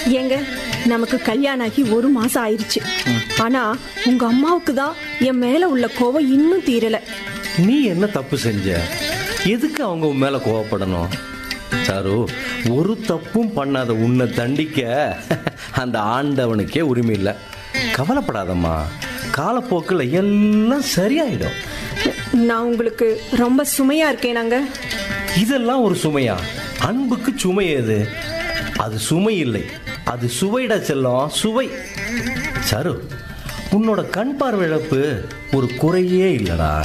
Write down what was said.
ஏங்க நமக்கு கல்யாணம் ஆகி ஒரு மாசம் ஆயிருச்சு ஆனா உங்க அம்மாவுக்கு தான் என் மேல உள்ள கோவம் இன்னும் தீரல நீ என்ன தப்பு செஞ்ச எதுக்கு அவங்க உன் மேல கோவப்படணும் சாரு ஒரு தப்பும் பண்ணாத உன்னை தண்டிக்க அந்த ஆண்டவனுக்கே உரிமை இல்லை கவலைப்படாதம்மா காலப்போக்கில் எல்லாம் சரியாயிடும் நான் உங்களுக்கு ரொம்ப சுமையா இருக்கேன் நாங்க இதெல்லாம் ஒரு சுமையா அன்புக்கு சுமை எது அது சுமை இல்லை அது சுவைடா செல்லம் சுவை சரு உன்னோட கண் பார்வை இழப்பு ஒரு குறையே இல்லடா